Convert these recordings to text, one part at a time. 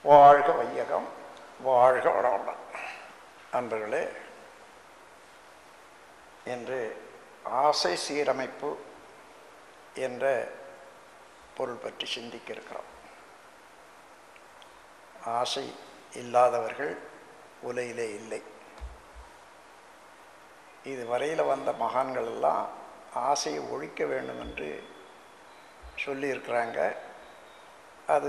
வாழ்க வையகம் வாழ்க வளமுடன் அன்பர்களே என்று ஆசை சீரமைப்பு என்ற பொருள் பற்றி சிந்திக்க இருக்கிறோம் ஆசை இல்லாதவர்கள் உலகிலே இல்லை இது வரையில் வந்த மகான்கள் எல்லாம் ஆசையை ஒழிக்க வேண்டும் என்று சொல்லியிருக்கிறாங்க அது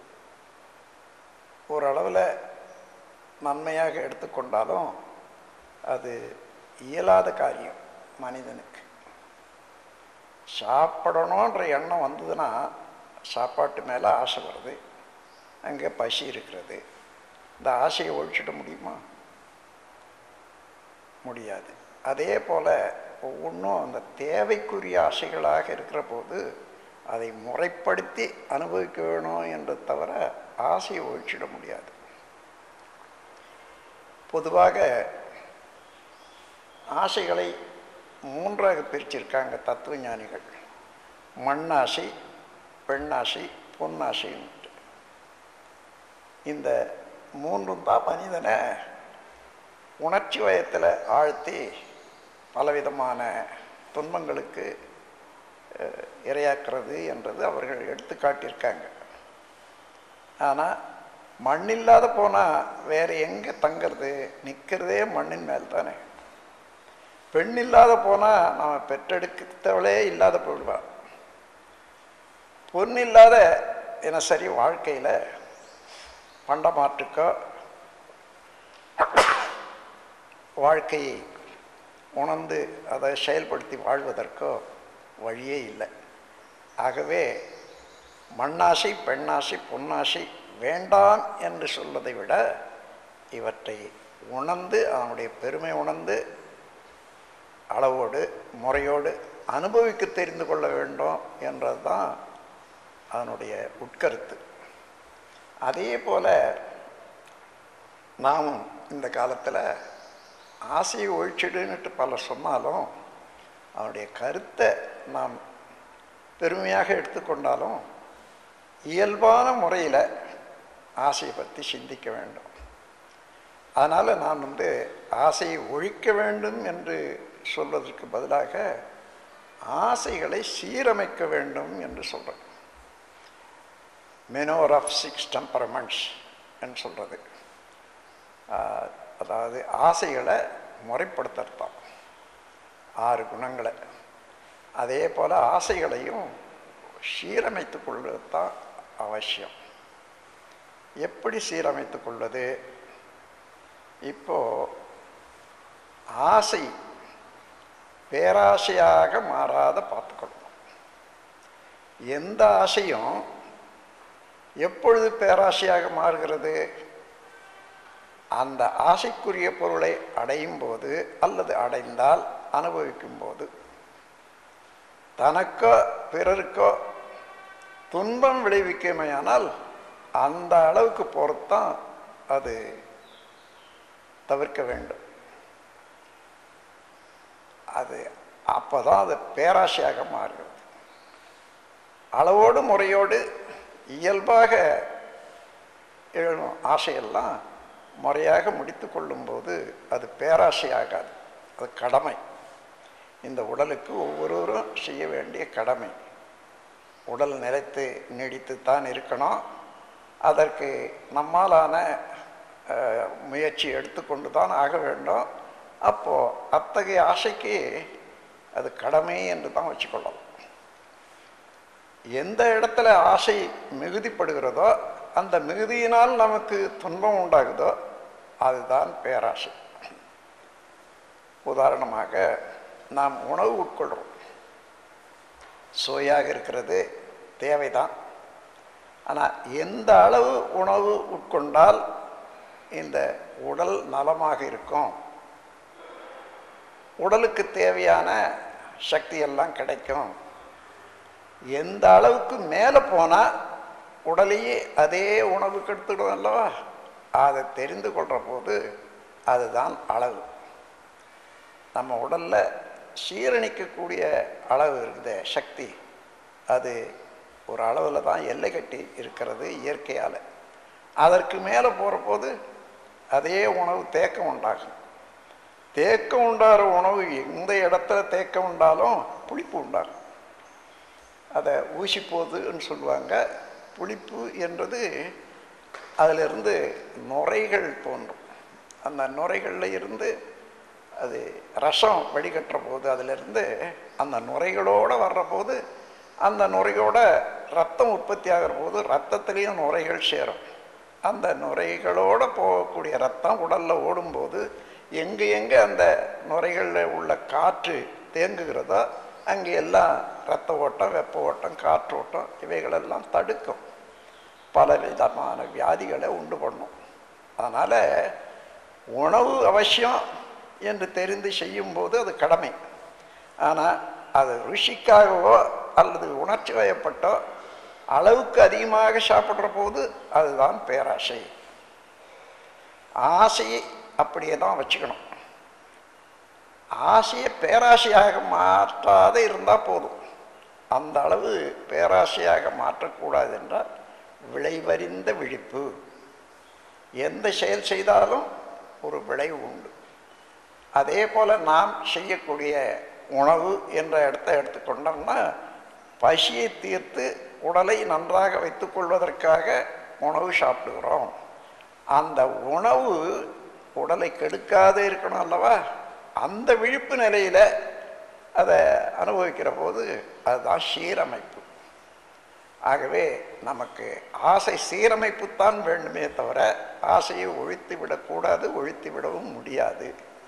ஓரளவில் நன்மையாக எடுத்துக்கொண்டாலும் அது இயலாத காரியம் மனிதனுக்கு சாப்பிடணுன்ற எண்ணம் வந்ததுன்னா சாப்பாட்டு மேலே ஆசை வருது அங்கே பசி இருக்கிறது இந்த ஆசையை ஒழிச்சிட முடியுமா முடியாது அதே போல் ஒவ்வொன்றும் அந்த தேவைக்குரிய ஆசைகளாக இருக்கிற போது அதை முறைப்படுத்தி அனுபவிக்க வேணும் என்றது தவிர ஆசையை ஒழிச்சிட முடியாது பொதுவாக ஆசைகளை மூன்றாக பிரிச்சிருக்காங்க தத்துவ ஞானிகள் மண்ணாசை பெண்ணாசை பொன்னாசைன்ட்டு இந்த மூன்றும் தான் மனிதனை உணர்ச்சி வயத்தில் ஆழ்த்தி பலவிதமான துன்பங்களுக்கு இரையாக்குறது என்றது அவர்கள் எடுத்து காட்டியிருக்காங்க ஆனால் மண் இல்லாத போனால் வேறு எங்கே தங்கிறது நிற்கிறதே மண்ணின் மேல் தானே பெண் இல்லாத போனால் நம்ம பெற்றெடுக்கத்தவளே இல்லாத போயிடுவான் பொண்ணு இல்லாத தினசரி வாழ்க்கையில் பண்டமாற்றுக்கோ வாழ்க்கையை உணர்ந்து அதை செயல்படுத்தி வாழ்வதற்கோ வழியே இல்லை ஆகவே மண்ணாசை பெண்ணாசை பொன்னாசை வேண்டாம் என்று சொல்வதை விட இவற்றை உணர்ந்து அதனுடைய பெருமை உணர்ந்து அளவோடு முறையோடு அனுபவிக்க தெரிந்து கொள்ள வேண்டும் என்றது தான் அதனுடைய உட்கருத்து அதே போல் நாமும் இந்த காலத்தில் ஆசையை ஒழிச்சிடுன்னுட்டு பலர் சொன்னாலும் அவனுடைய கருத்தை நாம் பெருமையாக எடுத்துக்கொண்டாலும் இயல்பான முறையில் ஆசையை பற்றி சிந்திக்க வேண்டும் அதனால் நான் வந்து ஆசையை ஒழிக்க வேண்டும் என்று சொல்வதற்கு பதிலாக ஆசைகளை சீரமைக்க வேண்டும் என்று சொல்கிறேன் மெனோர் ஆஃப் சிக்ஸ் டெம்பரமெண்ட்ஸ் என்று சொல்கிறது அதாவது ஆசைகளை முறைப்படுத்தத்தான் ஆறு குணங்களை அதே போல் ஆசைகளையும் சீரமைத்து கொள்வது தான் அவசியம் எப்படி சீரமைத்து கொள்வது இப்போது ஆசை பேராசையாக மாறாத பார்த்துக்கொள்ளணும் எந்த ஆசையும் எப்பொழுது பேராசையாக மாறுகிறது அந்த ஆசைக்குரிய பொருளை அடையும் போது அல்லது அடைந்தால் அனுபவிக்கும் போது தனக்கோ பிறருக்கோ துன்பம் விளைவிக்குமையானால் அந்த அளவுக்கு பொறுத்தான் அது தவிர்க்க வேண்டும் அது அப்போ தான் அது பேராசையாக மாறுகிறது அளவோடு முறையோடு இயல்பாக எழும் ஆசையெல்லாம் முறையாக முடித்து கொள்ளும்போது அது பேராசையாகாது அது கடமை இந்த உடலுக்கு ஒவ்வொருவரும் செய்ய வேண்டிய கடமை உடல் நிலைத்து நீடித்து தான் இருக்கணும் அதற்கு நம்மாலான முயற்சி எடுத்துக்கொண்டு தான் ஆக வேண்டும் அப்போது அத்தகைய ஆசைக்கு அது கடமை என்று தான் வச்சுக்கொள்ளலாம் எந்த இடத்துல ஆசை மிகுதிப்படுகிறதோ அந்த மிகுதியினால் நமக்கு துன்பம் உண்டாகுதோ அதுதான் பேராசை உதாரணமாக நாம் உணவு உட்கொள்கிறோம் சுவையாக இருக்கிறது தேவைதான் ஆனால் எந்த அளவு உணவு உட்கொண்டால் இந்த உடல் நலமாக இருக்கும் உடலுக்கு தேவையான சக்தி எல்லாம் கிடைக்கும் எந்த அளவுக்கு மேலே போனால் உடலையே அதே உணவுக்கு எடுத்துடும் அல்லவா அதை தெரிந்து கொள்கிற போது அதுதான் அளவு நம்ம உடலில் சீரணிக்கக்கூடிய அளவு இருக்குது சக்தி அது ஒரு அளவில் தான் எல்லை கட்டி இருக்கிறது இயற்கையால் அதற்கு மேலே போகிற போது அதே உணவு தேக்கம் உண்டாகும் தேக்கம் உண்டாகிற உணவு எந்த இடத்துல தேக்கம் உண்டாலும் புளிப்பு உண்டாகும் அதை ஊசி போகுதுன்னு சொல்லுவாங்க புளிப்பு என்றது அதிலிருந்து நுரைகள் தோன்றும் அந்த நுரைகளில் இருந்து அது ரசம் வடிகட்டுற போது அதிலிருந்து அந்த நுரைகளோடு வர்ற போது அந்த நுரையோட ரத்தம் உற்பத்தி ஆகிற போது ரத்தத்துலேயும் நுரைகள் சேரும் அந்த நுரைகளோடு போகக்கூடிய ரத்தம் உடலில் ஓடும்போது எங்கே எங்கே அந்த நுரைகளில் உள்ள காற்று தேங்குகிறதோ அங்கே எல்லாம் ரத்த ஓட்டம் வெப்ப ஓட்டம் காற்று ஓட்டம் இவைகளெல்லாம் தடுக்கும் பல விதமான வியாதிகளை உண்டு பண்ணும் அதனால் உணவு அவசியம் என்று தெரிந்து செய்யும்போது அது கடமை ஆனால் அது ருசிக்காகவோ அல்லது உணர்ச்சி வயப்பட்டோ அளவுக்கு அதிகமாக சாப்பிட்ற போது அதுதான் பேராசை ஆசையை அப்படியே தான் வச்சுக்கணும் ஆசையை பேராசையாக மாற்றாத இருந்தால் போதும் அந்த அளவு பேராசையாக மாற்றக்கூடாது என்றால் விளைவறிந்த விழிப்பு எந்த செயல் செய்தாலும் ஒரு விளைவு உண்டு அதே போல் நாம் செய்யக்கூடிய உணவு என்ற இடத்த எடுத்துக்கொண்டோம்னா பசியை தீர்த்து உடலை நன்றாக வைத்துக்கொள்வதற்காக உணவு சாப்பிடுகிறோம் அந்த உணவு உடலை கெடுக்காതെ இருக்கணும் அல்லவா அந்த விழிப்பு நிலையில் அதை அனுபவிக்கிற போது அதுதான் சீரமைப்பு ஆகவே நமக்கு ஆசை சீரமைப்புத்தான் வேண்டுமே தவிர ஆசையை ஒழித்து விடக்கூடாது ஒழித்து விடவும் முடியாது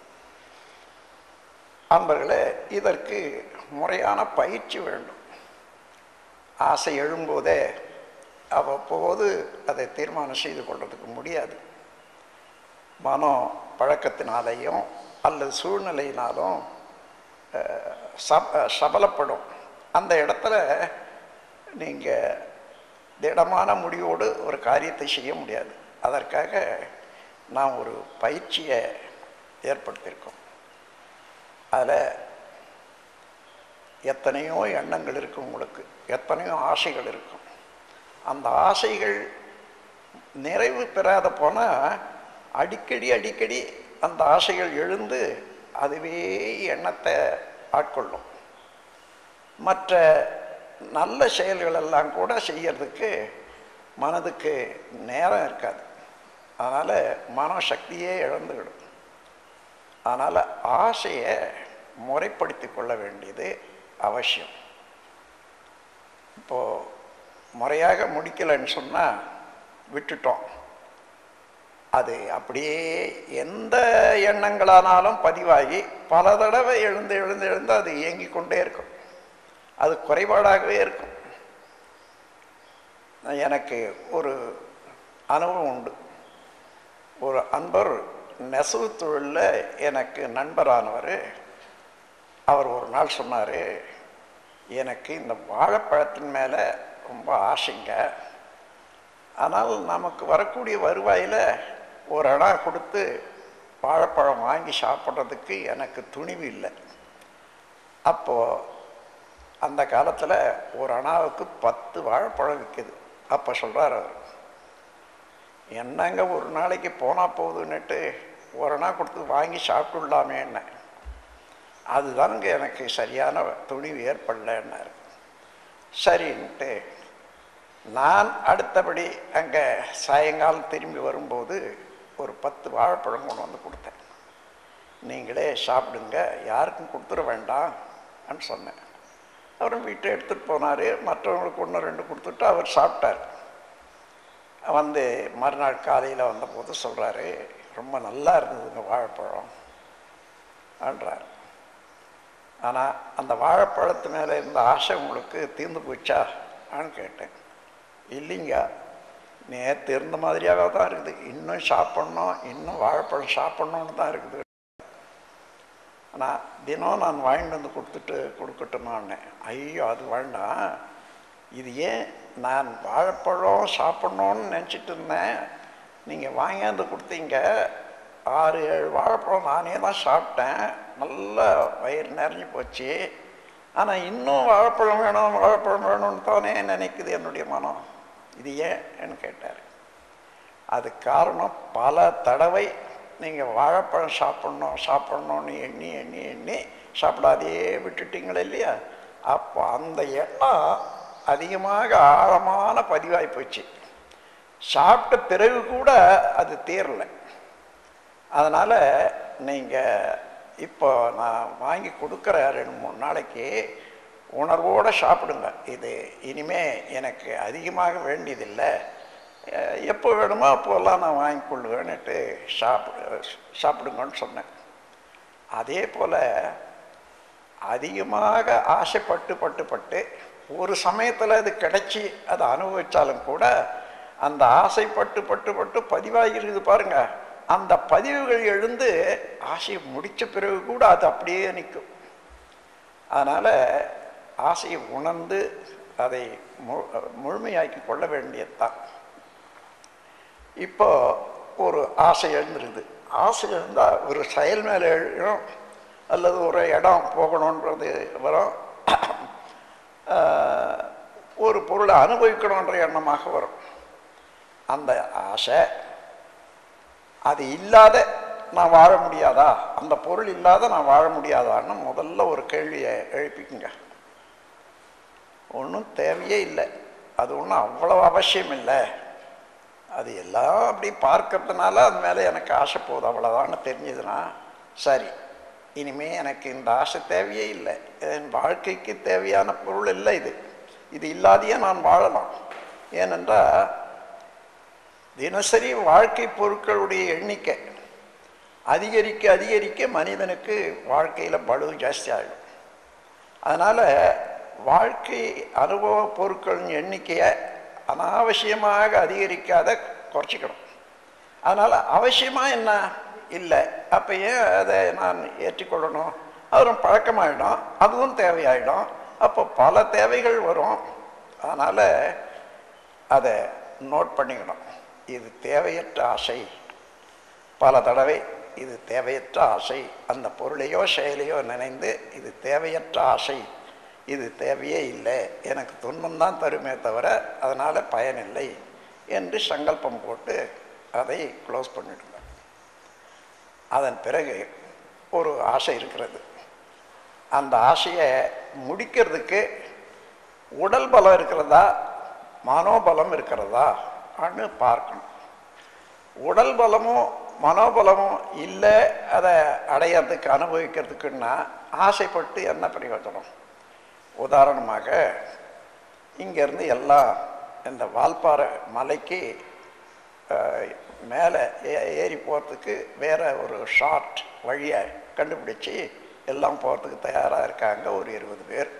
அன்பர்களே இதற்கு முறையான பயிற்சி வேண்டும் ஆசை எழும்போதே அவ்வப்போது அதை தீர்மானம் செய்து கொள்வதற்கு முடியாது மனம் பழக்கத்தினாலேயும் அல்லது சூழ்நிலையினாலும் சப் சபலப்படும் அந்த இடத்துல நீங்கள் திடமான முடிவோடு ஒரு காரியத்தை செய்ய முடியாது அதற்காக நாம் ஒரு பயிற்சியை ஏற்படுத்தியிருக்கோம் அதில் எத்தனையோ எண்ணங்கள் இருக்கும் உங்களுக்கு எத்தனையோ ஆசைகள் இருக்கும் அந்த ஆசைகள் நிறைவு பெறாத போனால் அடிக்கடி அடிக்கடி அந்த ஆசைகள் எழுந்து அதுவே எண்ணத்தை ஆட்கொள்ளும் மற்ற நல்ல செயல்களெல்லாம் கூட செய்யறதுக்கு மனதுக்கு நேரம் இருக்காது அதனால் மனசக்தியே இழந்துவிடும் அதனால் ஆசையை முறைப்படுத்தி கொள்ள வேண்டியது அவசியம் இப்போது முறையாக முடிக்கலைன்னு சொன்னால் விட்டுட்டோம் அது அப்படியே எந்த எண்ணங்களானாலும் பதிவாகி பல தடவை எழுந்து எழுந்து எழுந்து அது இயங்கி கொண்டே இருக்கும் அது குறைபாடாகவே இருக்கும் எனக்கு ஒரு அனுபவம் உண்டு ஒரு அன்பர் நெசவு தொழிலில் எனக்கு நண்பரானவர் அவர் ஒரு நாள் சொன்னார் எனக்கு இந்த வாழைப்பழத்தின் மேலே ரொம்ப ஆசைங்க ஆனால் நமக்கு வரக்கூடிய வருவாயில் ஒரு இடம் கொடுத்து வாழைப்பழம் வாங்கி சாப்பிட்றதுக்கு எனக்கு துணிவு இல்லை அப்போது அந்த காலத்தில் ஒரு அணாவுக்கு பத்து வாழைப்பழம் விற்கிது அப்போ சொல்கிறார் அவர் என்னங்க ஒரு நாளைக்கு போனால் போகுதுன்னுட்டு ஒரு அணா கொடுத்து வாங்கி சாப்பிட்டுடலாமே என்ன அதுதானுங்க எனக்கு சரியான துணிவு ஏற்படலைன்னாரு சரின்ட்டு நான் அடுத்தபடி அங்கே சாயங்காலம் திரும்பி வரும்போது ஒரு பத்து வாழைப்பழம் கொண்டு வந்து கொடுத்தேன் நீங்களே சாப்பிடுங்க யாருக்கும் கொடுத்துட வேண்டாம்னு சொன்னேன் அவரும் வீட்டை எடுத்துகிட்டு போனார் மற்றவங்களுக்கு ஒன்று ரெண்டு கொடுத்துட்டு அவர் சாப்பிட்டார் வந்து மறுநாள் காலையில் வந்தபோது சொல்கிறாரு ரொம்ப நல்லா இருந்ததுங்க வாழைப்பழம் ஆன்றார் ஆனால் அந்த வாழைப்பழத்து மேலே இருந்த ஆசை உங்களுக்கு தீர்ந்து போச்சா ஆன்னு கேட்டேன் இல்லைங்க நேற்று இருந்த மாதிரியாக தான் இருக்குது இன்னும் சாப்பிட்ணும் இன்னும் வாழைப்பழம் சாப்பிட்ணுன்னு தான் இருக்குது ஆனால் தினம் நான் வாங்கிட்டு வந்து கொடுத்துட்டு கொடுக்கட்டுமான்னு ஐயோ அது வேண்டாம் இது ஏன் நான் வாழைப்பழம் சாப்பிட்ணுன்னு நினச்சிட்டு இருந்தேன் நீங்கள் வாங்கியாந்து கொடுத்தீங்க ஆறு ஏழு வாழைப்பழம் நானே தான் சாப்பிட்டேன் நல்லா வயிறு நிறைஞ்சு போச்சு ஆனால் இன்னும் வாழைப்பழம் வேணும் வாழைப்பழம் வேணும்னு தானே நினைக்குது என்னுடைய மனம் இது ஏன்னு கேட்டார் அது காரணம் பல தடவை நீங்கள் வாழைப்பழம் சாப்பிட்ணும் சாப்பிட்ணுன்னு எண்ணி எண்ணி எண்ணி சாப்பிடாதே விட்டுட்டீங்களே இல்லையா அப்போ அந்த எண்ணம் அதிகமாக ஆழமான பதிவாகி போச்சு சாப்பிட்ட பிறகு கூட அது தீரலை அதனால் நீங்கள் இப்போ நான் வாங்கி கொடுக்குற ரெண்டு மூணு நாளைக்கு உணர்வோடு சாப்பிடுங்க இது இனிமே எனக்கு அதிகமாக வேண்டியதில்லை அஹ் எப்போ வேணுமோ அப்போல்லாம் நான் வாங்கி கொள்ளுவேன்னுட்டு சாப்பிடு சாப்பிடுங்கன்னு சொன்னேன் அதே போல் அதிகமாக ஆசைப்பட்டு பட்டு பட்டு ஒரு சமயத்தில் அது கிடைச்சி அதை அனுபவித்தாலும் கூட அந்த ஆசைப்பட்டு பட்டு பட்டு பதிவாகிருக்குது பாருங்க அந்த பதிவுகள் எழுந்து ஆசையை முடித்த பிறகு கூட அது அப்படியே நிற்கும் அதனால் ஆசையை உணர்ந்து அதை மு முழுமையாக்கி கொள்ள வேண்டியதுதான் இப்போ ஒரு ஆசை எழுந்துருது ஆசை எழுந்தால் ஒரு செயல் மேலே எழும் அல்லது ஒரு இடம் போகணுன்றது வரும் ஆஹ், ஒரு பொருளை அனுபவிக்கணுன்ற எண்ணமாக வரும் அந்த ஆசை அது இல்லாத நான் வாழ முடியாதா அந்த பொருள் இல்லாத நான் வாழ முடியாதான்னு முதல்ல ஒரு கேள்வியை எழுப்பிக்குங்க ஒன்றும் தேவையே இல்லை அது ஒன்றும் அவ்வளவு அவசியம் இல்லை அது எல்லாம் அப்படி பார்க்கறதுனால அது மேலே எனக்கு ஆசை போகுது அவ்வளோதான்னு தெரிஞ்சதுன்னா சரி இனிமே எனக்கு இந்த ஆசை தேவையே இல்லை என் வாழ்க்கைக்கு தேவையான பொருள் இல்லை இது இது இல்லாதையே நான் வாழலாம் ஏனென்றால் தினசரி வாழ்க்கை பொருட்களுடைய எண்ணிக்கை அதிகரிக்க அதிகரிக்க மனிதனுக்கு வாழ்க்கையில் பலு ஜாஸ்தி ஆகிடும் அதனால் வாழ்க்கை அனுபவ பொருட்களின் எண்ணிக்கையை அனாவசியமாக அதிகரிக்காத குறைச்சிக்கணும் அதனால் அவசியமாக என்ன இல்லை அப்போ ஏன் அதை நான் ஏற்றுக்கொள்ளணும் அதுவும் பழக்கமாயிடும் அதுவும் தேவையாயிடும் அப்போ பல தேவைகள் வரும் அதனால் அதை நோட் பண்ணிக்கணும் இது தேவையற்ற ஆசை பல தடவை இது தேவையற்ற ஆசை அந்த பொருளையோ செயலையோ நினைந்து இது தேவையற்ற ஆசை இது தேவையே இல்லை எனக்கு துன்பம்தான் தருமே தவிர அதனால் பயனில்லை என்று சங்கல்பம் போட்டு அதை க்ளோஸ் பண்ணிடுங்க அதன் பிறகு ஒரு ஆசை இருக்கிறது அந்த ஆசையை முடிக்கிறதுக்கு உடல் பலம் இருக்கிறதா மனோபலம் இருக்கிறதா அன்னு பார்க்கணும் உடல் பலமும் மனோபலமும் இல்லை அதை அடையிறதுக்கு அனுபவிக்கிறதுக்குன்னா ஆசைப்பட்டு என்ன பிரயோஜனம் உதாரணமாக இங்கேருந்து எல்லாம் இந்த வால்பாறை மலைக்கு அஹ், மேலே ஏ- ஏறி போகிறதுக்கு வேற ஒரு ஷார்ட் வழியை கண்டுபிடிச்சி எல்லாம் போகிறதுக்கு தயாராக இருக்காங்க ஒரு இருபது பேர்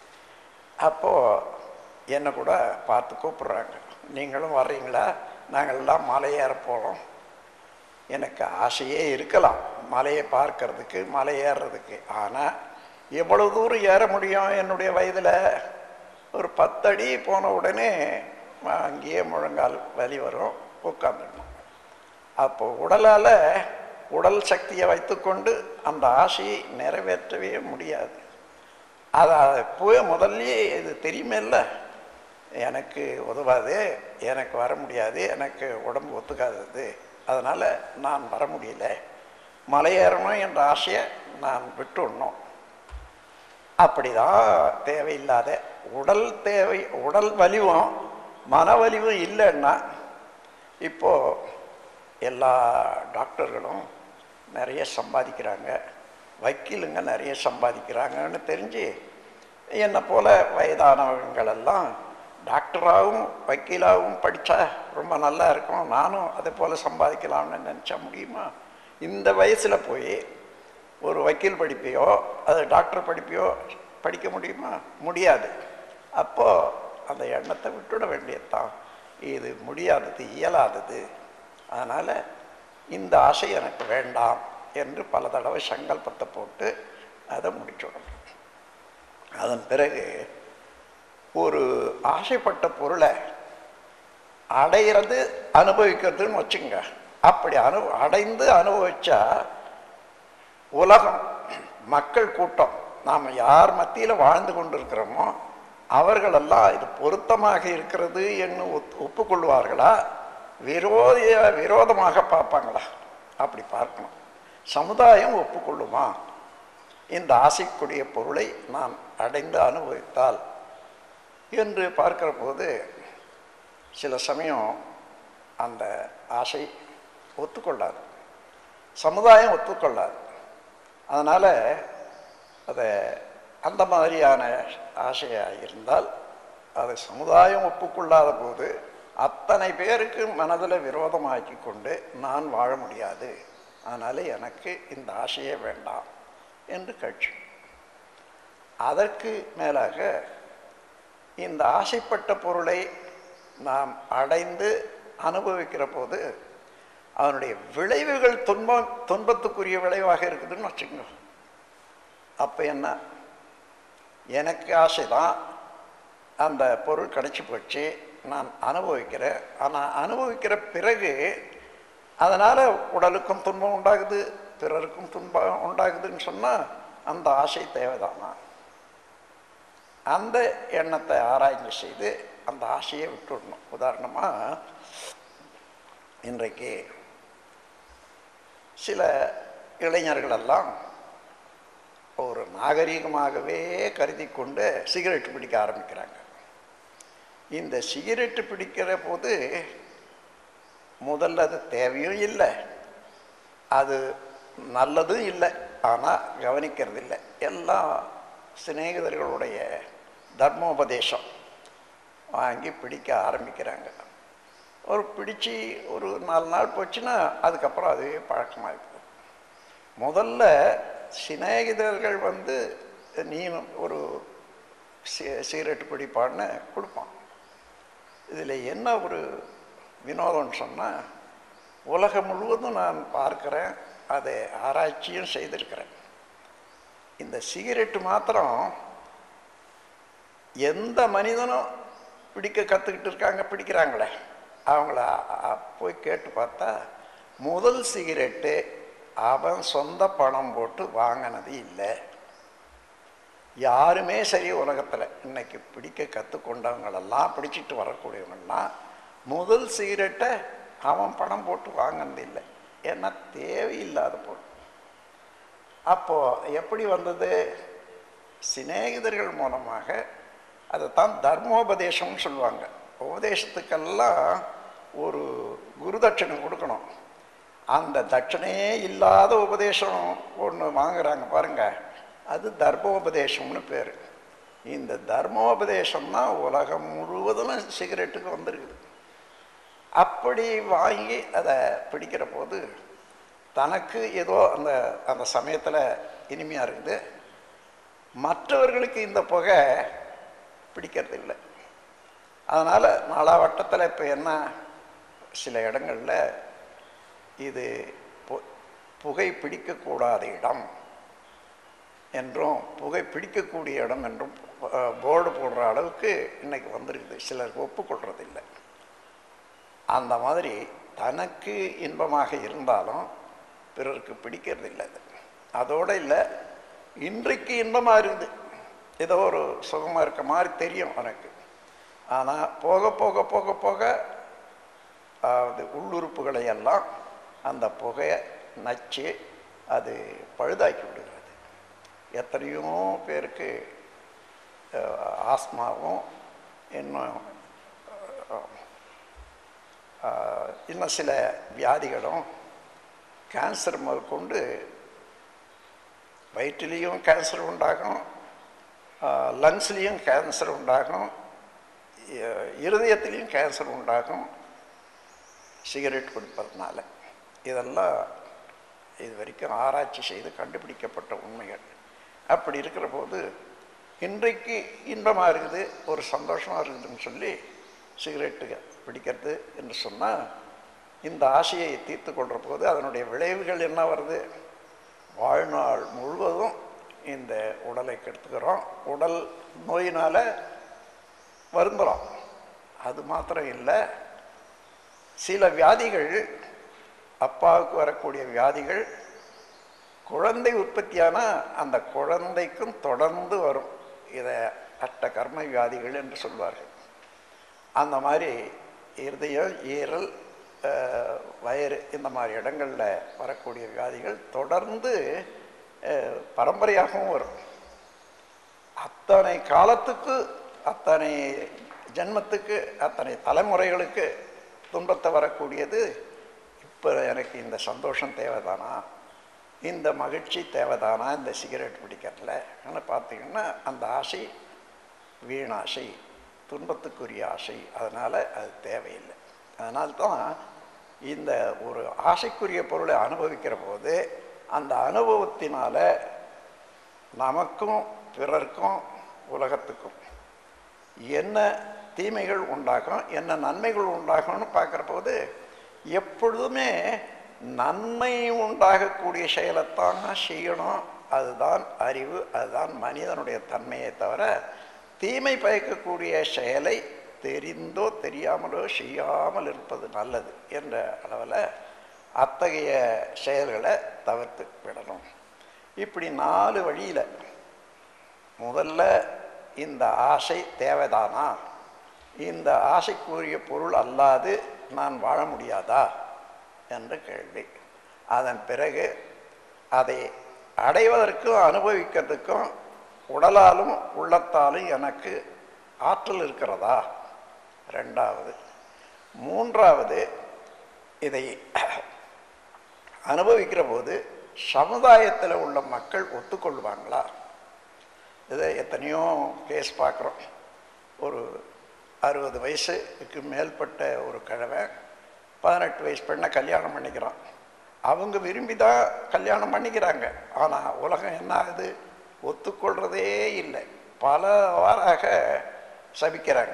அப்போது என்னை கூட பார்த்து கூப்பிட்றாங்க நீங்களும் வர்றீங்களா நாங்கள் எல்லாம் மலையேற போகிறோம் எனக்கு ஆசையே இருக்கலாம் மலையை பார்க்கறதுக்கு மலை ஏறுறதுக்கு ஆனால் எவ்வளவு தூரம் ஏற முடியும் என்னுடைய வயதில் ஒரு பத்தடி போன உடனே நான் அங்கேயே முழங்கால் வலி வரும் உட்காந்துடணும் அப்போ உடலால் உடல் சக்தியை வைத்துக்கொண்டு அந்த ஆசையை நிறைவேற்றவே முடியாது அதை போய் முதல்லயே இது தெரியுமே இல்லை எனக்கு உதவாது எனக்கு வர முடியாது எனக்கு உடம்பு ஒத்துக்காதது அதனால் நான் வர முடியல மலையேறணும் என்ற ஆசையை நான் விட்டுடணும் அப்படிதான் தேவையில்லாத உடல் தேவை உடல் வலிவும் மன வலிவும் இல்லைன்னா இப்போ எல்லா டாக்டர்களும் நிறைய சம்பாதிக்கிறாங்க வக்கீலுங்க நிறைய சம்பாதிக்கிறாங்கன்னு தெரிஞ்சு என்னை போல வயதானவங்கள் எல்லாம் டாக்டராகவும் வக்கீலாகவும் படித்தா ரொம்ப நல்லா இருக்கும் நானும் அதே போல் சம்பாதிக்கலாம்னு நினச்சா முடியுமா இந்த வயசில் போய் ஒரு வக்கீல் படிப்பையோ அது டாக்டர் படிப்பையோ படிக்க முடியுமா முடியாது அப்போது அந்த எண்ணத்தை விட்டுட வேண்டியதுதான் இது முடியாதது இயலாதது அதனால் இந்த ஆசை எனக்கு வேண்டாம் என்று பல தடவை சங்கல்பத்தை போட்டு அதை முடிச்சுடணும் அதன் பிறகு ஒரு ஆசைப்பட்ட பொருளை அடையிறது அனுபவிக்கிறதுன்னு வச்சுங்க அப்படி அனு அடைந்து அனுபவிச்சா உலகம் மக்கள் கூட்டம் நாம் யார் மத்தியில் வாழ்ந்து கொண்டிருக்கிறோமோ அவர்களெல்லாம் இது பொருத்தமாக இருக்கிறது என்று ஒத் ஒப்புக்கொள்வார்களா விரோதிய விரோதமாக பார்ப்பாங்களா அப்படி பார்க்கணும் சமுதாயம் ஒப்புக்கொள்ளுமா இந்த ஆசைக்குரிய பொருளை நான் அடைந்து அனுபவித்தால் என்று பார்க்கிற போது சில சமயம் அந்த ஆசை ஒத்துக்கொள்ளாது சமுதாயம் ஒத்துக்கொள்ளாது அதனால் அதை அந்த மாதிரியான ஆசையாக இருந்தால் அதை சமுதாயம் ஒப்புக்கொள்ளாத போது அத்தனை பேருக்கு மனதில் விரோதமாக்கி கொண்டு நான் வாழ முடியாது அதனால் எனக்கு இந்த ஆசையே வேண்டாம் என்று கட்சி அதற்கு மேலாக இந்த ஆசைப்பட்ட பொருளை நாம் அடைந்து அனுபவிக்கிற போது அதனுடைய விளைவுகள் துன்பம் துன்பத்துக்குரிய விளைவாக இருக்குதுன்னு வச்சுக்கோங்க அப்போ என்ன எனக்கு ஆசை தான் அந்த பொருள் கிடச்சி போச்சு நான் அனுபவிக்கிறேன் ஆனால் அனுபவிக்கிற பிறகு அதனால் உடலுக்கும் துன்பம் உண்டாகுது பிறருக்கும் துன்பம் உண்டாகுதுன்னு சொன்னால் அந்த ஆசை தேவைதானா அந்த எண்ணத்தை ஆராய்ச்சி செய்து அந்த ஆசையை விட்டுடணும் உதாரணமாக இன்றைக்கு சில இளைஞர்களெல்லாம் ஒரு நாகரீகமாகவே கருதி கொண்டு சிகரெட் பிடிக்க ஆரம்பிக்கிறாங்க இந்த சிகரெட்டு பிடிக்கிற போது முதல்ல அது தேவையும் இல்லை அது நல்லதும் இல்லை ஆனால் கவனிக்கிறது இல்லை எல்லாம் சிநேகிதர்களுடைய தர்மோபதேசம் வாங்கி பிடிக்க ஆரம்பிக்கிறாங்க ஒரு பிடிச்சி ஒரு நாலு நாள் போச்சுன்னா அதுக்கப்புறம் அதுவே பழக்கமாக இருக்குது முதல்ல சிநேகிதர்கள் வந்து நீ ஒரு சி சிகரெட்டு பிடிப்பான்னு கொடுப்பான் இதில் என்ன ஒரு வினோதம்னு சொன்னால் உலகம் முழுவதும் நான் பார்க்குறேன் அதை ஆராய்ச்சியும் செய்திருக்கிறேன் இந்த சிகரெட்டு மாத்திரம் எந்த மனிதனும் பிடிக்க கற்றுக்கிட்டு இருக்காங்க பிடிக்கிறாங்களே அவங்கள போய் கேட்டு பார்த்தா முதல் சிகரெட்டு அவன் சொந்த பணம் போட்டு வாங்கினது இல்லை யாருமே சரி உலகத்தில் இன்னைக்கு பிடிக்க கற்றுக்கொண்டவங்களெல்லாம் பிடிச்சிட்டு வரக்கூடியவங்கெல்லாம் முதல் சிகரெட்டை அவன் பணம் போட்டு வாங்கினது இல்லை ஏன்னா தேவையில்லாத பொருள் அப்போது எப்படி வந்தது சிநேகிதர்கள் மூலமாக அதைத்தான் தர்மோபதேசம்னு சொல்லுவாங்க உபதேசத்துக்கெல்லாம் ஒரு குரு தட்சணை கொடுக்கணும் அந்த தட்சணையே இல்லாத உபதேசம் ஒன்று வாங்குறாங்க பாருங்க அது தர்மோபதேசம்னு பேர் இந்த தர்மோபதேசம் தான் உலகம் முழுவதும் சிகரெட்டுக்கு வந்திருக்குது அப்படி வாங்கி அதை பிடிக்கிற போது தனக்கு ஏதோ அந்த அந்த சமயத்தில் இனிமையாக இருக்குது மற்றவர்களுக்கு இந்த புகை பிடிக்கிறது இல்லை அதனால் நாலாவட்டத்தில் இப்போ என்ன சில இடங்களில் இது புகை பிடிக்கக்கூடாத இடம் என்றும் புகை பிடிக்கக்கூடிய இடம் என்றும் போர்டு போடுற அளவுக்கு இன்னைக்கு வந்திருக்குது சிலருக்கு ஒப்புக்கொள்றதில்லை அந்த மாதிரி தனக்கு இன்பமாக இருந்தாலும் பிறருக்கு பிடிக்கிறது இல்லை அது அதோடு இல்லை இன்றைக்கு இன்பமாக இருக்குது ஏதோ ஒரு சுகமாக இருக்க மாதிரி தெரியும் எனக்கு ஆனால் போக போக போக போக அது உள்ளுறுப்புகளை எல்லாம் அந்த புகையை நச்சு அது பழுதாக்கி விடுகிறது எத்தனையோ பேருக்கு ஆஸ்மாவும் இன்னும் இன்னும் சில வியாதிகளும் கேன்சர் முதற்கொண்டு வயிற்றிலையும் கேன்சர் உண்டாகும் லங்ஸ்லேயும் கேன்சர் உண்டாகும் இருதயத்திலையும் கேன்சர் உண்டாகும் சிகரெட் குடிப்பதுனால இதெல்லாம் இது வரைக்கும் ஆராய்ச்சி செய்து கண்டுபிடிக்கப்பட்ட உண்மைகள் அப்படி இருக்கிற போது இன்றைக்கு இன்பமாக இருக்குது ஒரு சந்தோஷமாக இருக்குதுன்னு சொல்லி சிகரெட்டு பிடிக்கிறது என்று சொன்னால் இந்த ஆசையை தீர்த்து கொள்கிற போது அதனுடைய விளைவுகள் என்ன வருது வாழ்நாள் முழுவதும் இந்த உடலை கெடுத்துக்கிறோம் உடல் நோயினால் வருந்துகிறோம் அது மாத்திரம் இல்லை சில வியாதிகள் அப்பாவுக்கு வரக்கூடிய வியாதிகள் குழந்தை உற்பத்தியானால் அந்த குழந்தைக்கும் தொடர்ந்து வரும் இதை அட்ட கர்ம வியாதிகள் என்று சொல்வார்கள் அந்த மாதிரி இருதயம் ஈரல் அஹ், வயிறு இந்த மாதிரி இடங்களில் வரக்கூடிய வியாதிகள் தொடர்ந்து அஹ், பரம்பரையாகவும் வரும் அத்தனை காலத்துக்கு அத்தனை ஜென்மத்துக்கு அத்தனை தலைமுறைகளுக்கு துன்பத்தை வரக்கூடியது இப்போ எனக்கு இந்த சந்தோஷம் தேவைதானா இந்த மகிழ்ச்சி தேவைதானா இந்த சிகரெட் பிடிக்கிறதுல ஆனால் பார்த்தீங்கன்னா அந்த ஆசை வீணாசை துன்பத்துக்குரிய ஆசை அதனால் அது தேவையில்லை அதனால்தான் இந்த ஒரு ஆசைக்குரிய பொருளை அனுபவிக்கிற போது அந்த அனுபவத்தினால நமக்கும் பிறர்க்கும் உலகத்துக்கும் என்ன தீமைகள் உண்டாகும் என்ன நன்மைகள் உண்டாகும்னு பார்க்குற போது எப்பொழுதுமே நன்மை உண்டாகக்கூடிய செயலைத்தான் செய்யணும் அதுதான் அறிவு அதுதான் மனிதனுடைய தன்மையை தவிர தீமை பயக்கக்கூடிய செயலை தெரிந்தோ தெரியாமலோ செய்யாமல் இருப்பது நல்லது என்ற அளவில் அத்தகைய செயல்களை தவிர்த்து விடணும் இப்படி நாலு வழியில் முதல்ல இந்த ஆசை தேவைதானா இந்த ஆசைக்குரிய பொருள் அல்லாது நான் வாழ முடியாதா என்ற கேள்வி அதன் பிறகு அதை அடைவதற்கும் அனுபவிக்கிறதுக்கும் உடலாலும் உள்ளத்தாலும் எனக்கு ஆற்றல் இருக்கிறதா ரெண்டாவது மூன்றாவது இதை அனுபவிக்கிற போது சமுதாயத்தில் உள்ள மக்கள் ஒத்துக்கொள்வாங்களா இதை எத்தனையோ கேஸ் பார்க்குறோம் ஒரு அறுபது வயசுக்கு மேற்பட்ட ஒரு கிழவை பதினெட்டு வயசு பெண்ணை கல்யாணம் பண்ணிக்கிறான் அவங்க விரும்பி தான் கல்யாணம் பண்ணிக்கிறாங்க ஆனால் உலகம் என்ன ஆகுது ஒத்துக்கொள்றதே இல்லை பல வாராக சபிக்கிறாங்க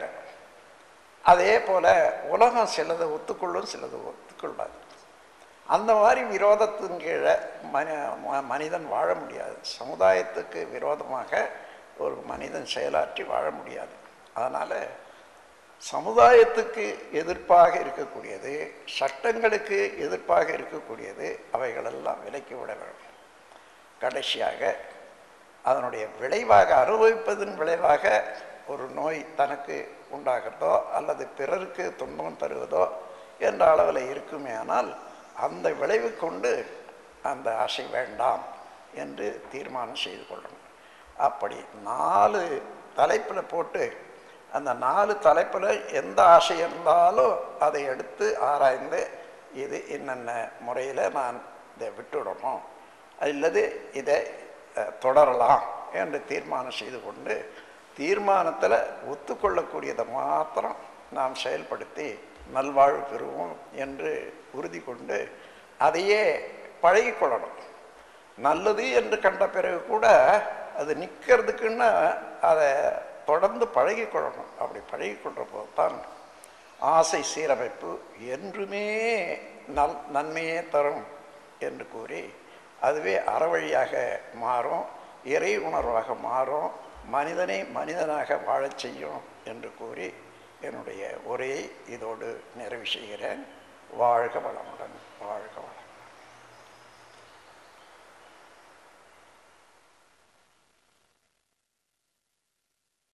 அதே போல் உலகம் சிலதை ஒத்துக்கொள்ளும் சிலது ஒத்துக்கொள்ளாது அந்த மாதிரி விரோதத்தின் கீழே மனி ம- மனிதன் வாழ முடியாது சமுதாயத்துக்கு விரோதமாக ஒரு மனிதன் செயலாற்றி வாழ முடியாது அதனால் சமுதாயத்துக்கு எதிர்ப்பாக இருக்கக்கூடியது சட்டங்களுக்கு எதிர்ப்பாக இருக்கக்கூடியது அவைகளெல்லாம் விலக்கி விட வேண்டும் கடைசியாக அதனுடைய விளைவாக அனுபவிப்பதன் விளைவாக ஒரு நோய் தனக்கு உண்டாகிறதோ அல்லது பிறருக்கு துன்பம் தருவதோ என்ற அளவில் இருக்குமே ஆனால் அந்த விளைவு கொண்டு அந்த ஆசை வேண்டாம் என்று தீர்மானம் செய்து கொள்ளணும் அப்படி நாலு தலைப்பில் போட்டு அந்த நாலு தலைப்பில் எந்த ஆசை இருந்தாலும் அதை எடுத்து ஆராய்ந்து இது என்னென்ன முறையில் நான் இதை விட்டுடணும் அல்லது இதை அஹ், தொடரலாம் என்று தீர்மானம் செய்து கொண்டு தீர்மானத்தில் ஒத்துக்கொள்ளக்கூடியதை மாத்திரம் நாம் செயல்படுத்தி நல்வாழ்வு பெறுவோம் என்று உறுதி கொண்டு அதையே பழகிக்கொள்ளணும் நல்லது என்று கண்ட பிறகு கூட அது நிற்கிறதுக்குன்னு அதை தொடர்ந்து பழகிக்கொள்ளணும் அப்படி பழகிக்கொள்கிற போது தான் ஆசை சீரமைப்பு என்றுமே நல் நன்மையே தரும் என்று கூறி அதுவே அறவழியாக மாறும் இறை உணர்வாக மாறும் மனிதனை மனிதனாக வாழச் செய்யும் என்று கூறி என்னுடைய உரையை இதோடு நிறைவு செய்கிறேன் வாழ்க வளமுடன் வாழ்க வளம்